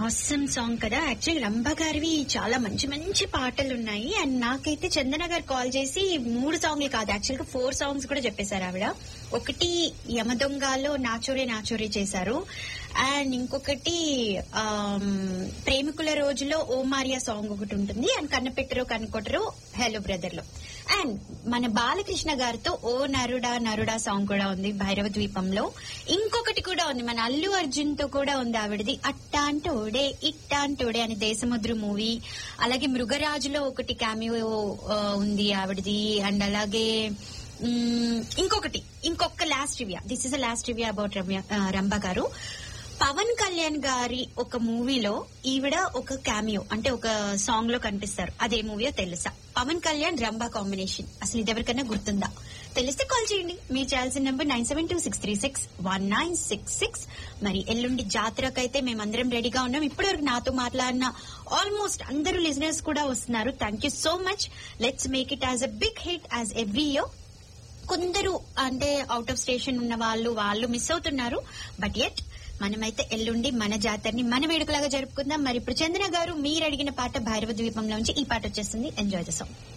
awesome song కదా actually Rambha గారివి చాలా మంచి మంచి పాటలు ఉన్నాయి అండ్ నాకైతే చందన గారు కాల్ చేసి మూడు సాంగ్లు కాదు యాక్చువల్ గా ఫోర్ సాంగ్స్ కూడా చెప్పేశారు ఆవిడ ఒకటి యమదొంగలో నాచోరే నాచోరే చేశారు అండ్ ఇంకొకటి ఆమ్, ప్రేమికుల రోజులో ఓ మారియా సాంగ్ ఒకటి ఉంటుంది అండ్ కన్నపెట్టరు కనుకొట్టరు హలో బ్రదర్ లో అండ్ మన బాలకృష్ణ గారితో ఓ నరుడా నరుడా సాంగ్ కూడా ఉంది భైరవ ద్వీపంలో ఇంకొకటి కూడా ఉంది మన అల్లు అర్జున్ తో కూడా ఉంది ఆవిడది అట్టాంటోడే ఇట్టాంటోడే అని దేశముద్రు మూవీ అలాగే మృగరాజులో ఒకటి క్యామియో ఉంది ఆవిడది అండ్ అలాగే మ్మ్, ఇంకొకటి ఇంకొక last review this is a last review about Ramya ah, Rambha గారు పవన్ కళ్యాణ్ గారి ఒక మూవీలో ఈవిడ ఒక క్యామియో అంటే ఒక సాంగ్ లో కనిపిస్తారు అదే మూవీయో తెలుసా పవన్ కళ్యాణ్ రంభా కాంబినేషన్ అసలు ఇది ఎవరికైనా గుర్తుందా తెలిస్తే కాల్ చేయండి మీరు చేయాల్సిన number nine seven two six three six one nine six six మరి ఎల్లుండి జాతరకైతే మేమందరం రెడీగా ఉన్నాం ఇప్పటివరకు నాతో మాట్లాడిన ఆల్మోస్ట్ అందరూ లిజనర్స్ కూడా వస్తున్నారు thank you so much let's make it as a big hit as every year కొందరు అంటే అవుట్ ఆఫ్ స్టేషన్ ఉన్న వాళ్ళు వాళ్ళు మిస్ అవుతున్నారు బట్ ఎట్ మనమైతే ఎల్లుండి మన జాతరని మన వేడుకలాగా జరుపుకుందాం మరి ఇప్పుడు చందన గారు మీరు అడిగిన పాట భైరవ ద్వీపంలోంచి ఈ పాట వచ్చేస్తుంది ఎంజాయ్ ద సాంగ్